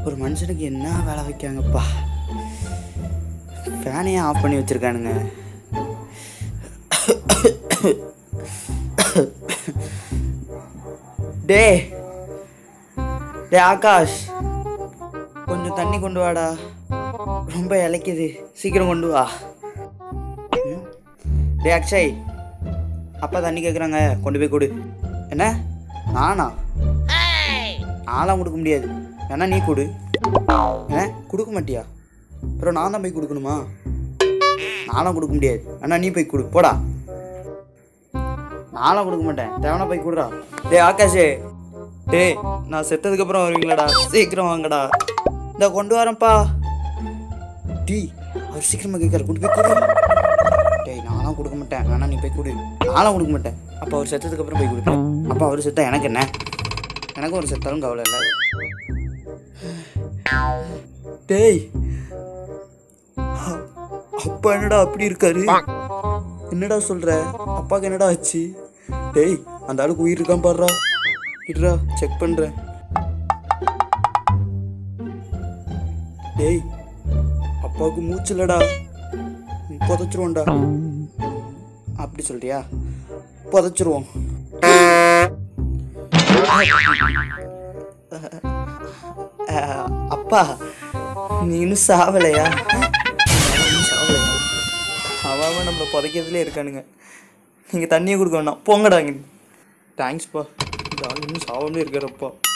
ஒரு மனுஷனுக்கு என்ன வேலை வைக்காங்கப்பா ஃபேனையே ஆஃப் பண்ணி வச்சிருக்கானுங்க டே டே ஆகாஷ் கொஞ்சம் தண்ணி கொண்டு வாடா ரொம்ப இலைக்குது சீக்கிரம் கொண்டு வா ம்? டே அக்ஷய் அப்பா தண்ணி கேட்குறாங்க கொண்டு போய் கொடு என்ன நானா நான்லாம் கொடுக்க முடியாது வேணா நீ கொடு ஏ கொடுக்க மாட்டியா அப்புறம் நான் தான் போய் கொடுக்கணுமா நானும் கொடுக்க முடியாது வேணா நீ போய் கொடு போடா நானும் கொடுக்க மாட்டேன் தேவனா போய் கொடுடா டேய் ஆகாஷே டேய் நான் செத்ததுக்கு அப்புறம் வருவீங்களாடா சீக்கிரம் வாங்கடா இந்த கொண்டு வரேன்ப்பா டீ அவர் சீக்கிரமா கேட்கறாரு கொண்டு போய் கொடு டேய் நானும் கொடுக்க மாட்டேன் வேணா நீ போய் கொடு நானும் கொடுக்க மாட்டேன் அப்போ அவர் செத்ததுக்கு அப்புறம் போய் கொடுப்பேன் அப்போ அவர் செத்தா எனக்கு என்ன எனக்கும் ஒரு செத்தாலும் கவலை இல்லை டேய் அ- அப்பா என்னடா அப்படி இருக்காரு என்னடா சொல்ற அப்பாவுக்கு என்னடா ஆச்சு டேய் அந்த ஆளுக்கு உயிர் இருக்கான் பாடுறா இருடா செக் பண்றேன் டேய் அப்பாவுக்கு மூச்சு இல்லடா புதைச்சிருவோம்டா அப்படி சொல்றியா புதைச்சிருவோம் அஹ், அப்பா நீ இன்னும் சாவலையா இன்னும் சாவலையா அவன் அவன் நம்மளை புதைக்கிறதுலே இருக்கானுங்க நீங்கள் தண்ணியை கொடுக்க வேணாம் போங்கடா இங்க தேங்க்ஸ்ப்பா இந்த ஆள் இன்னும் சாவாமலே இருக்காரப்பா